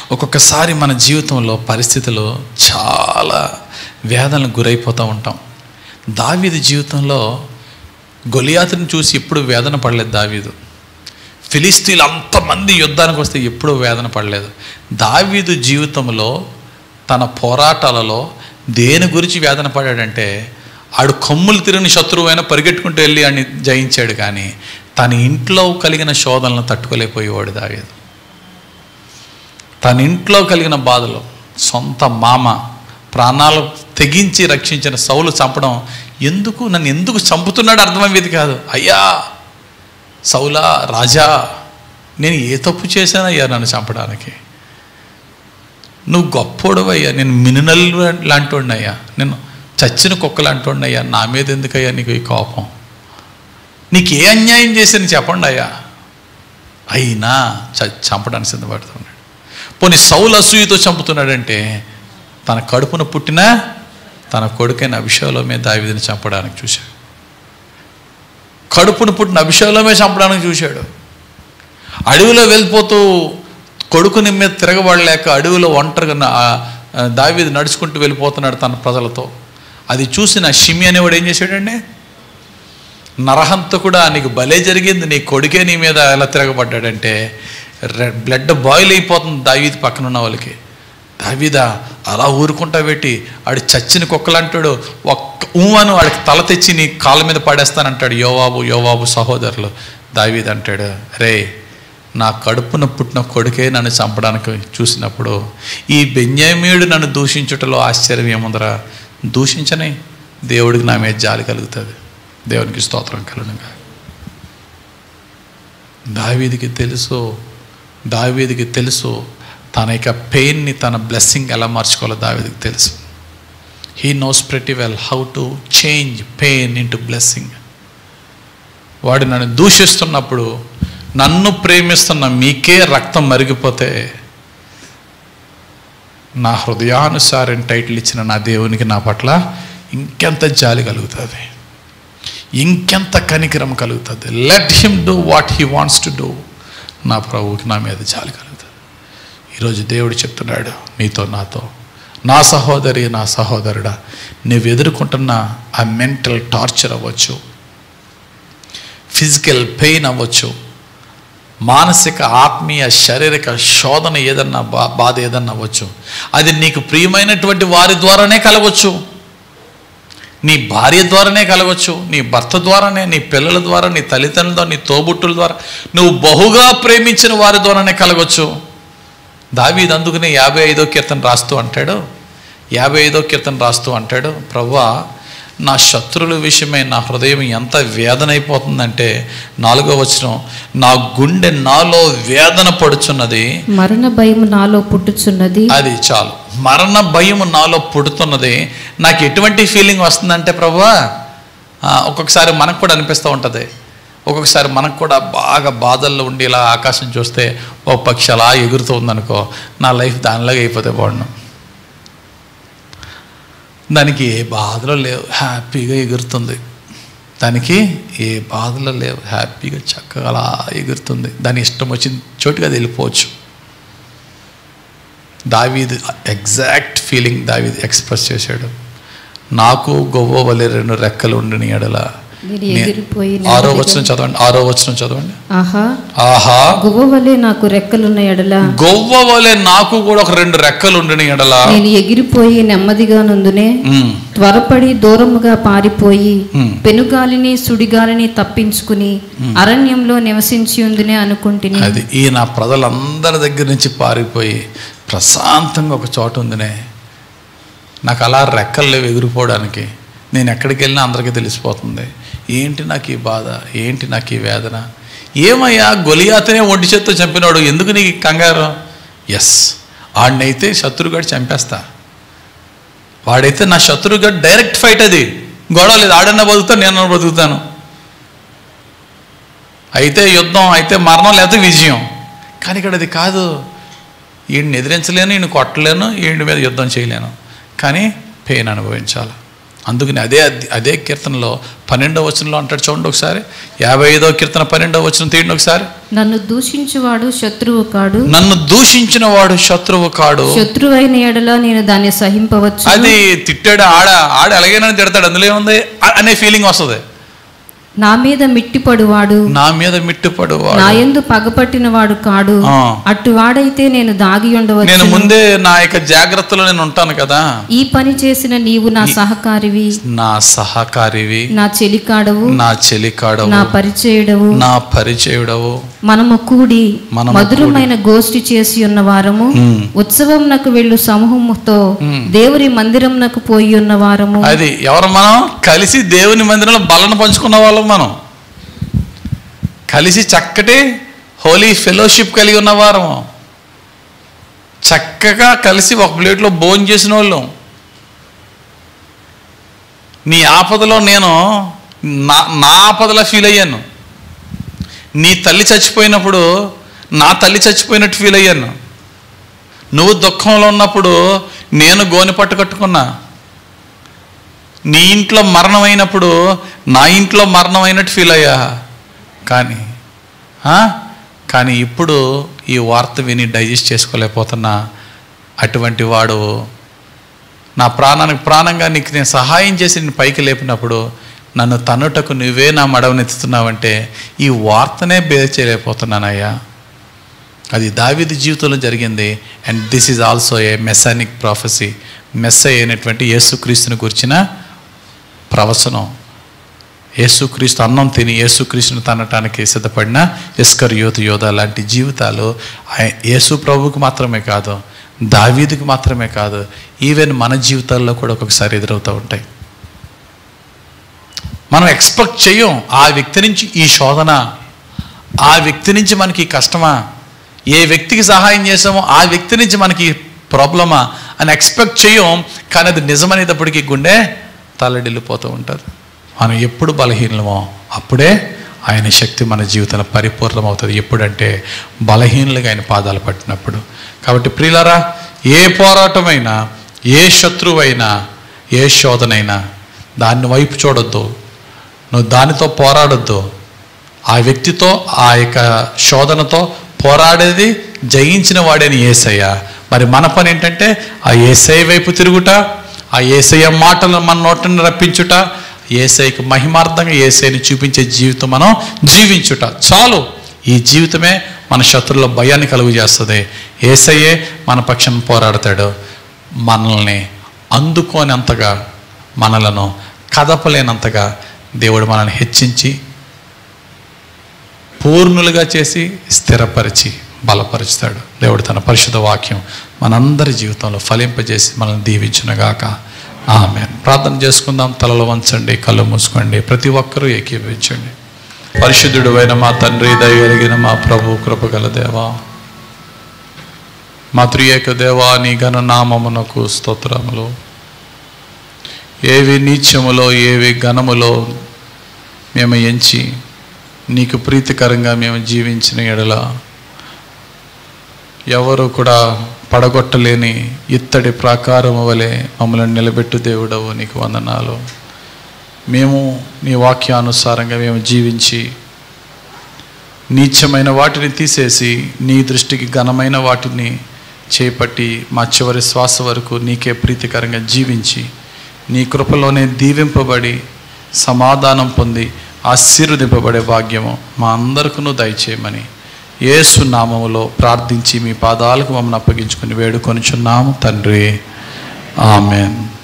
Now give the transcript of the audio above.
ఒక్కొక్కసారి మన జీవితంలో పరిస్థితులు చాలా వేదనలకు గురైపోతూ ఉంటాం దావీదు జీవితంలో గొలియాతుని చూసి ఎప్పుడు వేదన పడలేదు దావీదు ఫిలిస్తీన్లు అంతమంది యుద్ధానికి వస్తే ఎప్పుడూ వేదన పడలేదు దావీదు జీవితంలో తన పోరాటాలలో దేని గురించి వేదన పడాడంటే ఆడు కొమ్ములు తిరిగిన శత్రువు అయినా పరిగెట్టుకుంటూ వెళ్ళి అని జయించాడు కానీ తన ఇంట్లో కలిగిన శోధనలను తట్టుకోలేకపోయేవాడు దావీదు తన ఇంట్లో కలిగిన బాధలు సొంత మామ ప్రాణాలు తెగించి రక్షించిన సౌలు చంపడం ఎందుకు నన్ను ఎందుకు చంపుతున్నాడు అర్థమయ్యేది కాదు అయ్యా సౌలా రాజా నేను ఏ తప్పు చేశానయ్యా నన్ను చంపడానికి నువ్వు గొప్పోడవయ్యా నేను మినునల్ లాంటివాడినయ్యా నేను చచ్చిన కుక్క లాంటివాడినయ్యా నా మీద ఎందుకయ్యా నీకు ఈ కోపం నీకు ఏ అన్యాయం చేశాను చెప్పండి అయ్యా అయినా చ చంపడానికి సిద్ధపడుతున్నాడు పోనీ సౌలు అసూయతో చంపుతున్నాడంటే తన కడుపున పుట్టిన తన కొడుకైన అభిషేకంలోమే దావిదిని చంపడానికి చూశాడు కడుపును పుట్టిన అభిషేకంలోమే చంపడానికి చూశాడు అడవిలో వెళ్ళిపోతూ కొడుకుని మీద తిరగబడలేక అడవిలో ఒంటరిగా నా- ఆ, దావీదు నడుచుకుంటూ వెళ్ళిపోతున్నాడు తన ప్రజలతో అది చూసిన షిమి అనేవాడు ఏం చేశాడండి నరహంతకుడా నీకు భలే జరిగింది నీ కొడుకే నీ మీద ఎలా తిరగబడ్డాడంటే రెడ్ బ్లడ్ బాయిల్ అయిపోతుంది దావీది పక్కన ఉన్న వాళ్ళకి దావీదా అలా ఊరుకుంటా పెట్టి ఆడు చచ్చిన కుక్కలంటాడు ఒక్క ఊమను వాడికి తల తెచ్చి నీ కాళ్ళ మీద పడేస్తానంటాడు యోవాబు యోవాబు సహోదరులు దావీద్ అంటాడు రే నా కడుపున పుట్టిన కొడుకే నన్ను చంపడానికి చూసినప్పుడు ఈ బెన్యామీయుడు నన్ను దూషించుటలో ఆశ్చర్యం ఏముందరా దూషించని దేవుడికి నా మీద జాలి కలుగుతుంది దేవునికి స్తోత్రం కలుగుగా దావీదికి తెలుసు దావీదికి తెలుసు తన యొక్క పెయిన్ని తన బ్లెస్సింగ్ ఎలా మార్చుకోవాలో దావీదికి తెలుసు he knows pretty well how to change pain into blessing వాడు నన్ను దూషిస్తున్నప్పుడు నన్ను ప్రేమిస్తున్న మీకే రక్తం మరిగిపోతే నా హృదయానుసారం టైటిల్ ఇచ్చిన నా దేవునికి నా పట్ల ఇంకెంత జాలి కలుగుతుంది ఇంకెంత కనికరం కలుగుతుంది let him do what he wants to do నా ప్రభువుకి నా మీద జాలి కలుగుతుంది ఈరోజు దేవుడు చెప్తున్నాడు నీతో నాతో నా సహోదరి నా సహోదరుడా నువ్వు ఎదుర్కొంటున్న ఆ మెంటల్ టార్చర్ అవ్వచ్చు ఫిజికల్ పెయిన్ అవ్వచ్చు మానసిక ఆత్మీయ శారీరక శోధన ఏదన్నా బా బాధ ఏదన్నా అవ్వచ్చు అది నీకు ప్రియమైనటువంటి వారి ద్వారానే కలవచ్చు నీ భార్య ద్వారానే కలవచ్చు నీ భర్త ద్వారానే నీ పిల్లల ద్వారా నీ తల్లిదండ్రుల ద్వారా నీ తోబుట్టుల ద్వారా నువ్వు బహుగా ప్రేమించిన వారి ద్వారానే కలగవచ్చు దావీద్ అందుకనే యాభై ఐదో కీర్తన రాస్తూ అంటాడు యాభై ఐదో కీర్తన రాస్తూ అంటాడు ప్రవ్వా నా శత్రువుల విషయమై నా హృదయం ఎంత వేదన అయిపోతుందంటే నాలుగో వచనం నా గుండె నాలో వేదన పడుచున్నది మరణ భయం నాలో పుట్టుచున్నది అది చాలు మరణ భయం నాలో పుడుతున్నది నాకు ఎటువంటి ఫీలింగ్ వస్తుందంటే ప్రభువా ఆ, ఒక్కొక్కసారి మనకు కూడా అనిపిస్తూ ఉంటుంది ఒక్కొక్కసారి మనకు కూడా బాగా బాధల్లో ఉండి ఇలా ఆకాశం చూస్తే ఓ పక్షి అలా ఎగురుతూ ఉందనుకో నా లైఫ్ దానిలాగా అయిపోతే బాగుండు దానికి ఏ బాధలు లేవు హ్యాపీగా ఎగురుతుంది దానికి ఏ బాధలు లేవు హ్యాపీగా చక్కగా అలా ఎగురుతుంది దాని ఇష్టం వచ్చిన చోటుగా అది వెళ్ళిపోవచ్చు దావీద్ ఎగ్జాక్ట్ ఫీలింగ్ దావీద్ ఎక్స్ప్రెస్ చేశాడు నాకు గొవ్వ వలె రెండు రెక్కలు ఉండిన ఎడల నేను నే- ఎగిరిపోయి ఆరో వచనం చదవండి ఆరో వచనం చదవండి ఆహా ఆహా గువ్వ వలె నాకు రెక్కలున్న ఎడల గొవ్వ వలె నాకు కూడా ఒక రెండు రెక్కలు ఉండిన ఎడల నేను ఎగిరిపోయి నెమ్మదిగా నందునే ఉమ్, త్వరపడి దూరముగా పారిపోయి ఉమ్. పెనుగాలిని సుడిగాలిని తప్పించుకుని అరణ్యంలో నివసించి ఉందినే అనుకుంటుని అది ఈ నా ప్రజలందరి దగ్గర నుంచి పారిపోయి ప్రశాంతంగా ఒక చోట ఉందినే నాకు అలా రెక్కలు లేవు ఎగిరిపోవడానికి నేను ఎక్కడికి వెళ్ళినా అందరికీ తెలిసిపోతుంది ఏంటి నాకు ఈ బాధ ఏంటి నాకు ఈ వేదన ఏమయ్యా గొలియాతనే ఒంటి చేత్తో చంపినాడు ఎందుకు నీకు ఈ కంగారు ఎస్ ఆడినైతే శత్రుగాడు చంపేస్తా వాడైతే నా శత్రుగాడు డైరెక్ట్ ఫైట్ అది గొడవ లేదు ఆడన్నా బతుకుతాను నేను బతుకుతాను అయితే యుద్ధం అయితే మరణం లేకపోతే విజయం కానీ ఇక్కడ అది కాదు ఈయన్ని ఎదిరించలేను ఈయన కొట్టలేను ఈయన మీద యుద్ధం చేయలేను కానీ పెయిన్ అనుభవించాలి అందుకని అదే అద్- అదే కీర్తనలో పన్నెండవ వచనంలో అంటాడు చూడండి ఒకసారి యాభై ఐదో కీర్తన పన్నెండవ వచనం తీయండి ఒకసారి నన్ను దూషించువాడు శత్రువు కాడు నన్ను దూషించిన వాడు శత్రువు కాడు శత్రువైన ఎడల నేను దాన్ని సహింపవచ్చు అది తిట్టాడు ఆడ ఆడ ఎలాగైనా తిడతాడు అందులో ఏముంది అ- అనే ఫీలింగ్ వస్తుంది నా మీద మిట్టిపడువాడు నా మీద మిట్టుపడు నా యందు పగపట్టిన వాడు కాడు ఆ. అట్టువాడైతే నేను దాగి నేను ఉండవచ్చు ముందే నా యొక్క జాగ్రత్తలో నేను ఉంటాను కదా ఈ పని చేసిన నీవు నా సహకారివి నా సహకారివి నా చెలికాడవు నా చెలికాడవు నా పరిచయుడవు నా పరిచయుడవు మనము కూడి మనము మధురమైన గోష్ఠి చేసి ఉన్న వారము ఉమ్. ఉత్సవంనకు వెళ్ళు సమూహముతో దేవుని మందిరంనకు పోయి ఉన్న వారము అది ఎవరు మనం కలిసి దేవుని మందిరంలో బలను పంచుకున్న వాళ్ళం మనం కలిసి చక్కటి హోలీ ఫెలోషిప్ కలిగి ఉన్న వారం చక్కగా కలిసి ఒక ప్లేట్లో భోజనం చేసిన వాళ్ళం నీ ఆపదలో నేను నా నా ఆపదలా ఫీల్ అయ్యాను నీ తల్లి చచ్చిపోయినప్పుడు నా తల్లి చచ్చిపోయినట్టు ఫీల్ అయ్యాను నువ్వు దుఃఖంలో ఉన్నప్పుడు నేను గోనె పట్టు కట్టుకున్నా నీ ఇంట్లో మరణం అయినప్పుడు నా ఇంట్లో మరణం అయినట్టు ఫీల్ అయ్యా కానీ ఆ? కానీ ఇప్పుడు ఈ వార్త విని డైజెస్ట్ చేసుకోలేకపోతున్నా అటువంటి వాడు నా ప్రాణానికి ప్రాణంగా నీకు నేను సహాయం చేసి నేను పైకి లేపినప్పుడు నన్ను తన్నుటకు నువ్వే నా మడవనెత్తుతున్నావంటే ఈ వార్తనే బేర్ చేయలేకపోతున్నానయ్యా అది దావీదు జీవితంలో జరిగింది and this is also a messianic prophecy మెస్ అయినటువంటి యేసుక్రీస్తుని గురించిన ప్రవచనం యేసుక్రీస్తు అన్నం తిని యేసుక్రీస్తుని తనటానికి సిద్ధపడిన ఎస్కర్ యోధ యోధ లాంటి జీవితాలు ఆయ- యేసు ప్రభువుకి మాత్రమే కాదు దావీదుకి మాత్రమే కాదు ఈవెన్ మన జీవితాల్లో కూడా ఒక్కొక్కసారి ఎదురవుతూ ఉంటాయి మనం ఎక్స్పెక్ట్ చెయ్యం ఆ వ్యక్తి నుంచి ఈ శోధన ఆ వ్యక్తి నుంచి మనకి ఈ కష్టమా ఏ వ్యక్తికి సహాయం చేసామో ఆ వ్యక్తి నుంచి మనకి ప్రాబ్లమా అని ఎక్స్పెక్ట్ చేయం కానీ అది నిజమనేటప్పటికీ గుండె తల్లడిల్లిపోతూ ఉంటుంది మనం ఎప్పుడు బలహీనమో అప్పుడే ఆయన శక్తి మన జీవితంలో పరిపూర్ణమవుతుంది ఎప్పుడంటే బలహీనులుగా ఆయన పాదాలు పట్టినప్పుడు కాబట్టి ప్రియులరా ఏ పోరాటమైనా ఏ శత్రువైనా ఏ శోధనైనా దాన్ని వైపు చూడొద్దు నువ్వు దానితో పోరాడొద్దు ఆ వ్యక్తితో ఆ యొక్క శోధనతో పోరాడేది జయించిన వాడేని ఏసయ్య మరి మన పని ఏంటంటే ఆ ఏసఐ వైపు తిరుగుట ఆ ఏసయ్య మాటలను మన నోటిని రప్పించుట ఏసైకి మహిమార్థంగా ఏసైని చూపించే జీవితం మనం జీవించుట చాలు ఈ జీవితమే మన శత్రువుల భయాన్ని కలుగు చేస్తుంది ఏసయ్యే మన పక్షం పోరాడతాడు మనల్ని అందుకోనంతగా మనలను కదపలేనంతగా దేవుడు మనల్ని హెచ్చించి పూర్ణులుగా చేసి స్థిరపరిచి బలపరుచుతాడు దేవుడు తన పరిశుద్ధ వాక్యం మనందరి జీవితంలో ఫలింపజేసి మనల్ని దీవించునుగాక ఆమె ప్రార్థన చేసుకుందాం తలలో వంచండి కళ్ళు మూసుకోండి ప్రతి ఒక్కరూ ఏకీభవించండి పరిశుద్ధుడు అయిన మా తండ్రి దయగలిగిన మా ప్రభు కృపగల దేవా మా త్రియేక దేవా నీ ఘన నామమునకు స్తోత్రములు ఏవి నీచములో ఏవి ఘనములో మేము ఎంచి నీకు ప్రీతికరంగా మేము జీవించిన ఎడల ఎవరు కూడా పడగొట్టలేని ఇత్తడి ప్రాకారము వలె మమ్మల్ని నిలబెట్టు దేవుడవు నీకు వందనాలు మేము నీ వాక్యానుసారంగా మేము జీవించి నీచమైన వాటిని తీసేసి నీ దృష్టికి ఘనమైన వాటిని చేపట్టి మా చివరి శ్వాస వరకు నీకే ప్రీతికరంగా జీవించి నీ కృపలోనే దీవింపబడి సమాధానం పొంది ఆశీర్వదింపబడే భాగ్యము మా అందరికీ దయచేయమని యేసు నామములో ప్రార్థించి మీ పాదాలకు మమ్మల్ని అప్పగించుకుని వేడుకొనిచున్నాము తండ్రి ఆమెన్